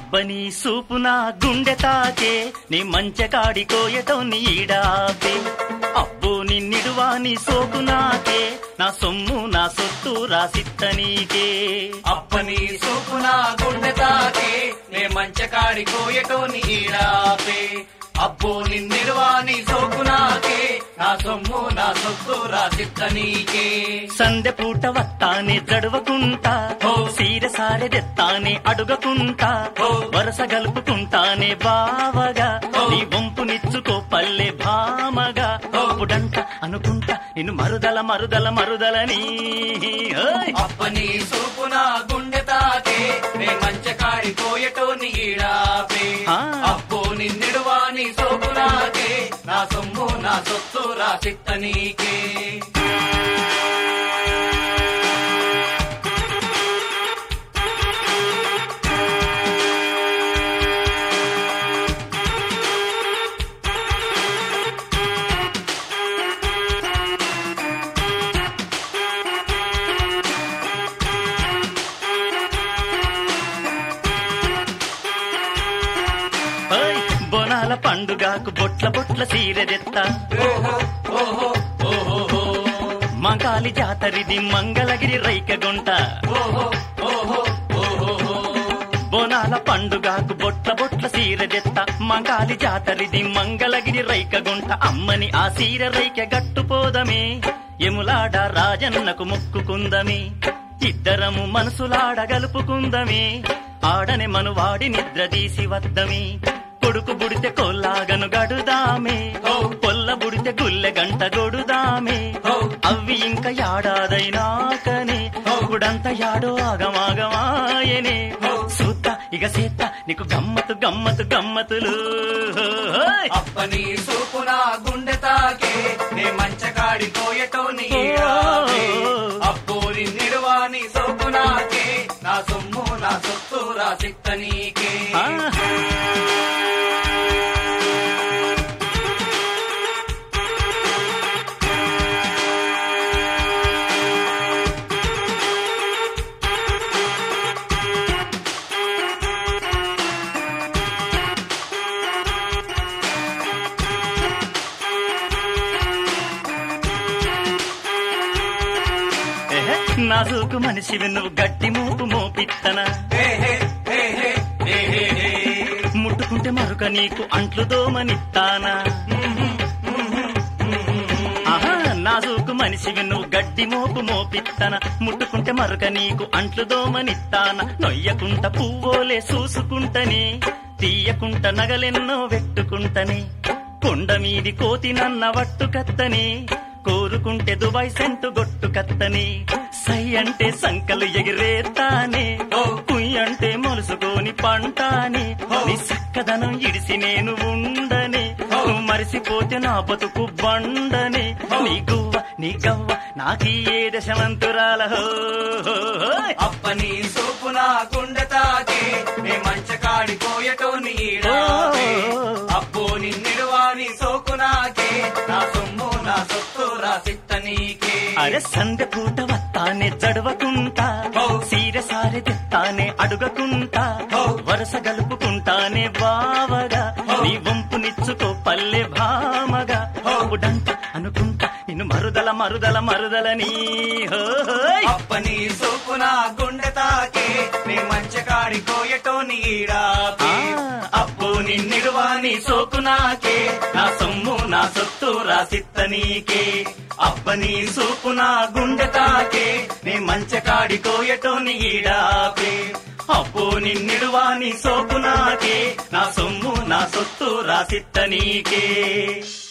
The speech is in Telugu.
అబ్బని సూపున గుండె తాకే నీ మంచకాడి కోయటో నీడాపే అబ్బో నిన్నిడువా నీ సోకు నాకే నా సొమ్ము నా సొత్తు రాసిత్త నీకే అప్పని సూపున గుండె తాకే నే మంచకాడి కోయటో నీడాపే అబ్బో నిన్నిడువాని సోకు నాకే నా సొమ్ము నా సొత్తు రాసిత్త నీకే సందె పూట వత్తానే జడవకుంటా ఓ. సీర సారెదెత్తానే అడుగకుంటా ఓ. వరస గలుపుకుంటానే బావగా ఓ. నీ వంపు నిచ్చుకో పల్లె భామగా ఓ. పుడంట అనుకుంటా నిన్ను మరుదల మరుదల మరుదలని ఓయ్. అప్పని సూపున గుండె తాకే నే మంచకాడి కోయటో నీడాపే ఆ. అబ్బో నిన్నిడువాని సోకు నాకే నా సొమ్ము నా సొత్తు రాసిత్త నీకే ఓయ్. బోనాల పండుగకు బొట్ల బొట్ల సీరెదెత్తా ఓహో ఓహో ఓహో మంకాలి జాతరిది మంగళగిరి రైకగుంట ఓహో ఓహో ఓహో బోనాల పండుగకు బొట్ల బొట్ల సీరెదెత్త మంకాలి జాతరిది మంగళగిరి రైకగుంట అమ్మని ఆ సీర రైక గట్టుపోదమే ఎములాడ రాజన్నకు మొక్కుకుందమే ఇద్దరము మనసులాడ గలుపుకుందమే ఆడని మనువాడి నిద్ర తీసి వద్దమే కొడుకు బుడితే కొల్లాగను గడుదామే ఓ. కొల్ల బుడితే గుల్లె గంట గొడుదామే ఓ. అవి ఇంకా యాడాదైనాకనే గుడంత యాడో ఆగమాగమాయనే ఓ. సూత ఇక సేత నీకు గమ్మతు గమ్మతు గమ్మతులు హోయ్. అప్పని సూపున గుండె తాకే నే మంచకాడి కోయటో నీడాపే అబ్బో నిన్నిడువాని సోపు నాకే నా సొమ్ము నా సొత్తు రాసిత్త నీకే ఆ. ఎహె, నాజూకు మనిషివి నువ్వు గట్టి మూపు మోపిత్తనా హే హే హే హే హే హే హే. ముట్టుకుంటే మరొక నీకు అంట్లు దోమనిత్తానా ఆహా, నాజూకు మనిషివి నువ్వు గడ్డి మోపు మోపిత్తన ముట్టుకుంటే మరొక నీకు అంట్లు దోమనిత్తాన నొయ్యకుంట పువ్వోలే చూసుకుంటని తీయకుంట నగలెన్నో వెట్టుకుంటని కొండ మీది కోతి నన్న వట్టు కత్తని కోరుకుంటే దుబాయ్ సెంటు గొట్టు కత్తని సై అంటే సంకలు ఎగిరేతానే ఓ. కుయ్ అంటే మొలుసుకొని పంటాని నీ సక్కదనం ఇడిసి నేను ఉండని నువ్వు మరిసిపోతే నా బతుకు బండని నీ గువ్వ నీ గవ్వ నాకీ ఏ దశమంతురాల హోయ్. అప్పని సోపు నా గుండె తాకే నే మంచకాడి కోయటో నీడాపే అబ్బో నిన్నిడువాని సోకు నాకే నా సొమ్ము నా సొత్తు రాసిత్త నీకే అరే సందె పూట వత్తానే జడవకుంటా ఓ. సీర సారె తెత్తానే అడుగకుంటా ఓ. వరస గలుపుకుంటానే బావగా ఓ. నీ వంపు నిచ్చుకో పల్లె భామగా ఓ. ఉడంట అనుకుంటా నిన్ను మరుదల మరుదల మరుదలని హోయ్. అప్పని సోపు నా గుండె తాకే నే మంచకాడి కోయటో నీడాపే ఆ. అబ్బో నిన్నిడువాని సోకు నాకే నా సొమ్ము నా సొత్తు రాసిత్త నీకే అప్పని సూపు నా గుండె తాకే నే మంచకాడి కోయటో నీడాపే అబ్బో నిన్నిడువాని సోకు నాకే నా సొమ్ము నా సొత్తు రాసిత్త నీకే